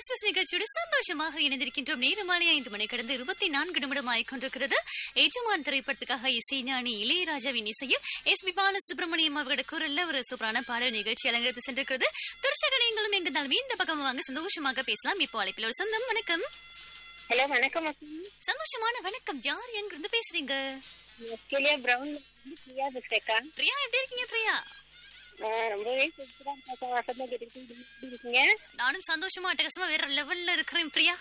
express நிகழ்ச்சியோடு சந்தோஷமாக இணைந்திருக்கின்றோம் நேரமாலை ஐந்து மணி கடந்து இருபத்தி நான்கு நிமிடம் ஆயிக்கொண்டிருக்கிறது எஜமான் திரைப்படத்துக்காக இசைஞானி இளையராஜாவின் இசையில் எஸ் பி பாலசுப்ரமணியம் அவர்களோட குரல்ல ஒரு சூப்பரான பாடல் நிகழ்ச்சி அலங்கரித்து சென்றிருக்கிறது திருச்சக நீங்களும் எங்கிருந்தாலுமே இந்த பக்கம் வாங்க சந்தோஷமாக பேசலாம் இப்போ அழைப்பில் ஒரு சொந்தம் வணக்கம் ஹலோ வணக்கம் அக்கா சந்தோஷமான வணக்கம் யார் எங்கிருந்து பேசுறீங்க ஆஸ்திரேலியா பிரவுன் பிரியா பேசுறேக்கா பிரியா எப்படி இருக்கீங்க பிரியா ஆ, ரொம்பவே சூப்பரா இருக்கா வசந்தா கேட்டுக்கிட்டு எப்படி இருக்கீங்க நானும் சந்தோஷமா அட்டகாசமா வேற லெவல்ல இருக்கிறேன் பிரியா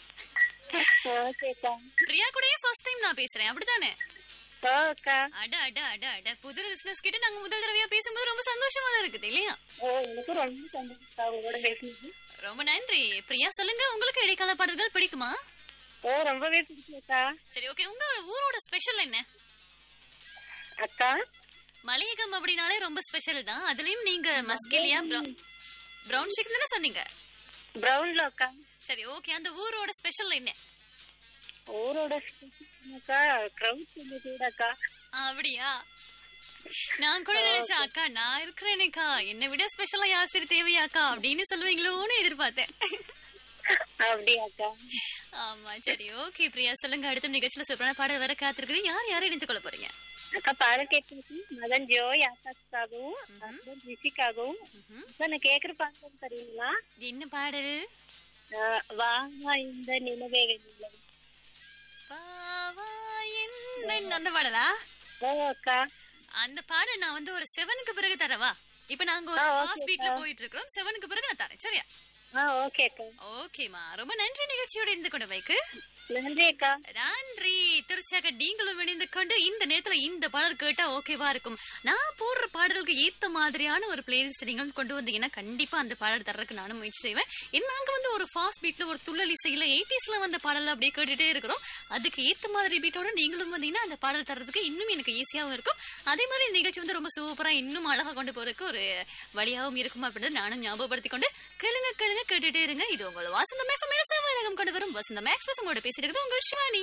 ஓகேக்கா பிரியா கூடயே ஃபர்ஸ்ட் டைம் நான் பேசுறேன் அப்படிதானே ஓ அக்கா அட அட அட அட புது பிசினஸ் கிட்ட நாங்க முதல் தடவையா பேசும்போது ரொம்ப சந்தோஷமா தான் இருக்குது இல்லையா ஓ எனக்கு ரொம்ப சந்தோஷம் உங்களோட பேசுனது ரொம்ப நன்றி பிரியா சொல்லுங்க உங்களுக்கு இடைக்கால பாடல்கள் பிடிக்குமா ஓ ரொம்பவே பிடிச்சிருக்கா சரி ஓகே உங்க ஊரோட ஸ்பெஷல் என்ன அக்கா மலையகம் அப்படின்னாலே ரொம்ப ஸ்பெஷல் தான் அதுலயும் நீங்க மஸ்கெலியா பிரவுன் ஷேக் தானே சொன்னீங்க பிரவுன்ல அக்கா சரி ஓகே அந்த ஊரோட ஸ்பெஷல் என்ன ஊரோட அக்கா க்ரௌட் சொல்லிட்டு அக்கா ஆ, அப்படியா நான் கூட நினைச்சேன் அக்கா நான் இருக்கிறேனேக்கா என்னை விட ஸ்பெஷலா யாசிரி தேவையாக்கா அப்படின்னு சொல்லுவீங்களோன்னு எதிர்பார்த்தேன் அப்படியா அக்கா ஆமா சரி ஓகே பிரியா சொல்லுங்க அடுத்த நிகழ்ச்சியில சூப்பரான பாடல் வர காத்திருக்குது யார் யாரை இணைத்துக் கொள்ள போறீங்க அக்கா பாரு கேட்டு மகன் ஜோய் ஆகாஷ்காகவும் ஹஸ்பண்ட் ரிஷிக்காகவும் அக்கா, நான் கேக்குற பாட்டு தெரியுங்களா என்ன பாடல் ஆ, வாமா இந்த நிலவேக நிலவு பாவா எந்த அந்த பாடலா ஓ அக்கா அந்த பாடல் நான் வந்து ஒரு செவனுக்கு பிறகு தரவா இப்ப நாங்க ஒரு ஆ, okay, ஃபாஸ்ட் பீட்ல போயிட்டு இருக்கிறோம் செவனுக்கு பிறகு நான் தரேன் சரியா ஆ ஓகே அக்கா ஓகேமா ரொம்ப நன்றி நிகழ்ச்சியோட இருந்து கொண்டு வைக்கு நன்றி அக்கா நன்றி திருச்சாக நீங்களும் இணைந்து கொண்டு இந்த நேரத்துல இந்த பாடல் கேட்டா ஓகேவா இருக்கும் நான் போடுற பாடலுக்கு ஏத்த மாதிரியான ஒரு பிளேலிஸ்ட் நீங்க வந்து கொண்டு வந்தீங்கன்னா கண்டிப்பா அந்த பாடல் தர்றதுக்கு நானும் முயற்சி செய்வேன் ஏன்னா நாங்க வந்து ஒரு ஃபாஸ்ட் பீட்ல ஒரு துள்ளல் இசையில எயிட்டிஸ்ல வந்த பாடல் அப்படியே கேட்டுட்டே இருக்கிறோம் அதுக்கு ஏத்த மாதிரி பீட்டோட நீங்களும் வந்தீங்கன்னா அந்த பாடல் தர்றதுக்கு இன்னும் எனக்கு ஈஸியாவும் இருக்கும் அதே மாதிரி இந்த நிகழ்ச்சி வந்து ரொம்ப சூப்பரா இன்னும் அழகா கொண்டு போறதுக்கு ஒரு வழியாகவும் இருக்கும் அப்படின்னு நானும் ஞாபகப்படுத்தி கொண்டு கேளுங்க கேளுங்க கேட்டுட்டே இருங்க இது உங்களோட வாசந்தம் எஃப்எம் கொண்டு வரும் வசந்தம் எக்ஸ்பிரஸ் உங்களோட பேசிட்டு இருக்குது உங்கள் சிவானி